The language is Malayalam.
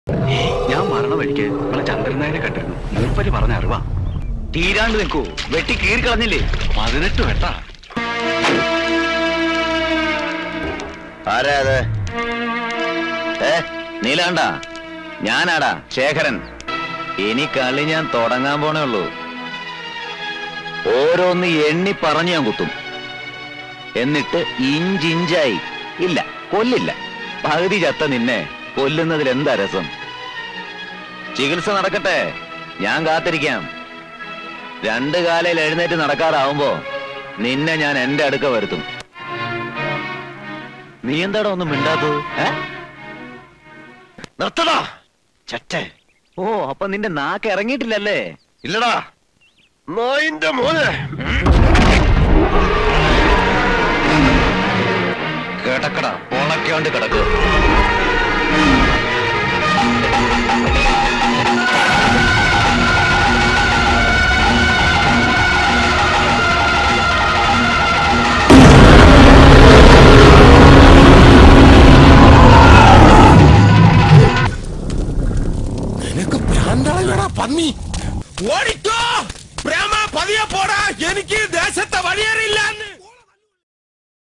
ഞാൻ മരണ വഴിക്ക് നമ്മളെ ചന്ദ്രനായനെ കണ്ടിരുന്നു മൂപ്പര് പറഞ്ഞ അറിവാ തീരാണ്ട് നിൽക്കൂ വെട്ടി കീറി കളഞ്ഞില്ലേ പതിനെട്ട് വെട്ടാ ആരാ അത് ഏ നീലാണ്ട ഞാനാടാ ശേഖരൻ ഇനി കളി ഞാൻ തുടങ്ങാൻ പോണേ ഉള്ളൂ ഓരോന്ന് എണ്ണി പറഞ്ഞു ഞാൻ കുത്തും എന്നിട്ട് ഇഞ്ചിഞ്ചായി ഇല്ല കൊല്ലില്ല പകുതി ചത്ത നിന്നെ കൊല്ലുന്നതിൽ എന്താ രസം ചികിത്സ നടക്കട്ടെ ഞാൻ കാത്തിരിക്കാം രണ്ട് കാലയിൽ എഴുന്നേറ്റ് നടക്കാറാവുമ്പോ നിന്നെ ഞാൻ എന്റെ അടുക്ക വരുത്തും നീ എന്താടാ ഒന്നും മിണ്ടാത്തത് ഏ നിർത്തടാ ചട്ടെ ഓ അപ്പൊ നിന്റെ നാക്ക് ഇറങ്ങിയിട്ടില്ലല്ലേ ഇല്ലടാ നായിന്റെ മോനെ കിടക്കട ഉണക്കാണ്ട് കിടക്കുക നിനക്ക് ഭ്രാന്താളാ പന്നി ഓടിക്കോ പ്രേമ പതിയെ പോടാ എനിക്ക് ദേശത്തെ വഴിയേറിയില്ല